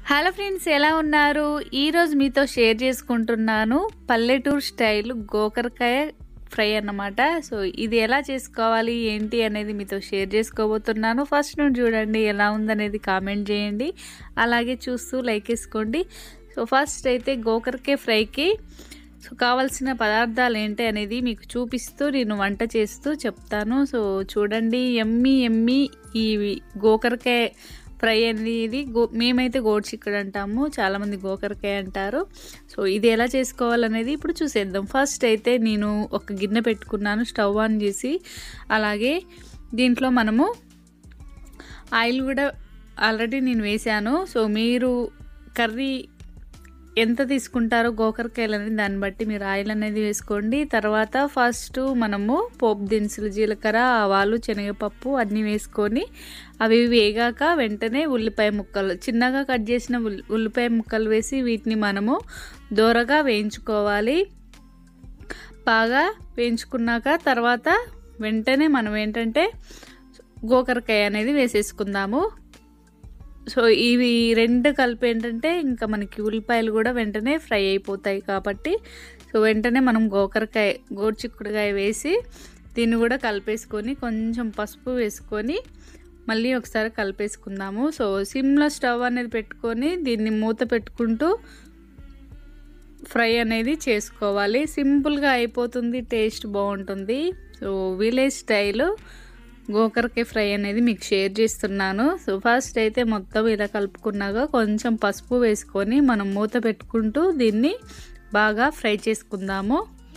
hello friends ఎలా ఉన్నారు ఈరోజు మీతో షేర్ చేసుకుంటున్నాను పల్లెటూరు స్టైల్ గోకరకాయ ఫ్రై అన్నమాట సో ఇది ఎలా చేసుకోవాలి ఏంటి అనేది మీతో షేర్ చేసుకోబోతున్నాను ఫస్ట్ నుండి చూడండి ఎలా ఉందనేది కామెంట్ చేయండి అలాగే చూస్తూ లైక్ వేసుకోండి సో ఫస్ట్ అయితే గోకరకాయ ఫ్రైకి సో కావాల్సిన పదార్థాలు ఏంటి అనేది మీకు చూపిస్తూ నేను వంట చేస్తూ చెప్తాను సో చూడండి ఎమ్మి ఎమ్మి ఈ గోకరకాయ ఫ్రై అనేది గో మేమైతే గోడ్చిక్కుడు అంటాము చాలామంది గోకరకాయ అంటారు సో ఇది ఎలా చేసుకోవాలనేది ఇప్పుడు చూసేద్దాం ఫస్ట్ అయితే నేను ఒక గిన్నె పెట్టుకున్నాను స్టవ్ ఆన్ చేసి అలాగే దీంట్లో మనము ఆయిల్ కూడా ఆల్రెడీ నేను వేసాను సో మీరు కర్రీ ఎంత తీసుకుంటారో గోకరకాయలు అనేది దాన్ని బట్టి మీరు ఆయిల్ అనేది వేసుకోండి తర్వాత ఫస్ట్ మనము పోపు దినుసులు జీలకర్ర ఆవాలు శనగపప్పు అన్నీ వేసుకొని అవి వేగాక వెంటనే ఉల్లిపాయ ముక్కలు చిన్నగా కట్ చేసిన ఉల్లిపాయ ముక్కలు వేసి వీటిని మనము దూరగా వేయించుకోవాలి బాగా వేయించుకున్నాక తర్వాత వెంటనే మనం ఏంటంటే గోకరకాయ అనేది వేసేసుకుందాము సో ఇవి రెండు కలిపి ఏంటంటే ఇంకా మనకి ఉల్లిపాయలు కూడా వెంటనే ఫ్రై అయిపోతాయి కాబట్టి సో వెంటనే మనం గోకరకాయ గోరుచిక్కుడుకాయ వేసి దీన్ని కూడా కలిపేసుకొని కొంచెం పసుపు వేసుకొని మళ్ళీ ఒకసారి కలిపేసుకుందాము సో సిమ్లో స్టవ్ అనేది పెట్టుకొని దీన్ని మూత పెట్టుకుంటూ ఫ్రై అనేది చేసుకోవాలి సింపుల్గా అయిపోతుంది టేస్ట్ బాగుంటుంది సో విలేజ్ స్టైల్ గోకరకాయ ఫ్రై అనేది మీకు షేర్ చేస్తున్నాను సో ఫస్ట్ అయితే మొత్తం ఇలా కలుపుకున్నాక కొంచెం పసుపు వేసుకొని మనం మూత పెట్టుకుంటూ దీన్ని బాగా ఫ్రై చేసుకుందాము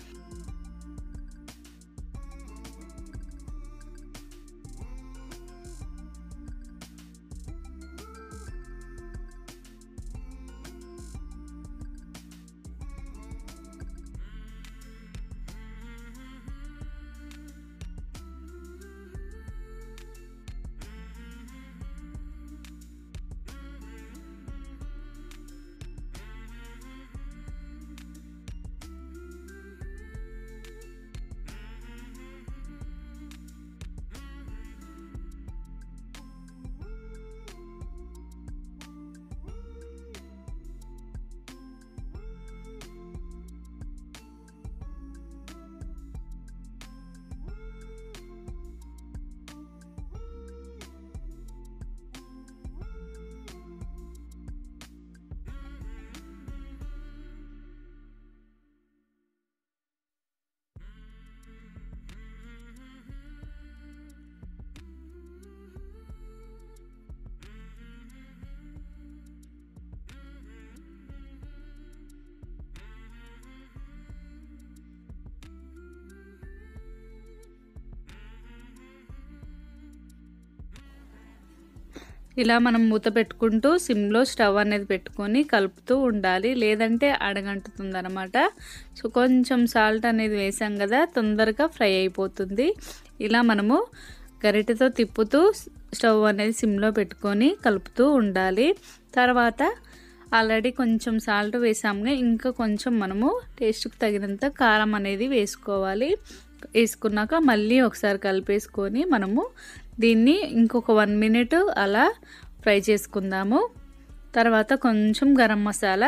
ఇలా మనం మూత పెట్టుకుంటూ సిమ్లో స్టవ్ అనేది పెట్టుకొని కలుపుతూ ఉండాలి లేదంటే అడగంటుతుంది అనమాట సో కొంచెం సాల్ట్ అనేది వేసాం కదా తొందరగా ఫ్రై అయిపోతుంది ఇలా మనము గరిటెతో తిప్పుతూ స్టవ్ అనేది సిమ్లో పెట్టుకొని కలుపుతూ ఉండాలి తర్వాత ఆల్రెడీ కొంచెం సాల్ట్ వేసాముగా ఇంకా కొంచెం మనము టేస్ట్కి తగినంత కారం అనేది వేసుకోవాలి వేసుకున్నాక మళ్ళీ ఒకసారి కలిపేసుకొని మనము దీన్ని ఇంకొక వన్ మినిట్ అలా ఫ్రై చేసుకుందాము తర్వాత కొంచెం గరం మసాలా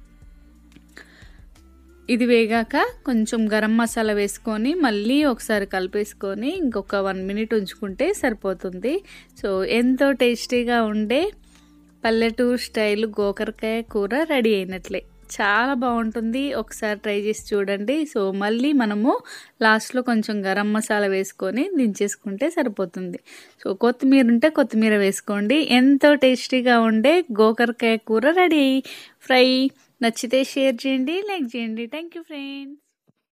ఇది వేగాక కొంచెం గరం మసాలా వేసుకొని మళ్ళీ ఒకసారి కలిపేసుకొని ఇంకొక వన్ మినిట్ ఉంచుకుంటే సరిపోతుంది సో ఎంతో టేస్టీగా ఉండే పల్లెటూరు స్టైల్ గోకరకాయ కూర రెడీ అయినట్లే చాలా బాగుంటుంది ఒకసారి ట్రై చేసి చూడండి సో మళ్ళీ మనము లాస్ట్లో కొంచెం గరం మసాలా వేసుకొని దించేసుకుంటే సరిపోతుంది సో కొత్తిమీర ఉంటే కొత్తిమీర వేసుకోండి ఎంతో టేస్టీగా ఉండే గోకరకాయ కూర రెడీ ఫ్రై నచ్చితే షేర్ చేయండి లైక్ చేయండి థ్యాంక్ యూ ఫ్రెండ్స్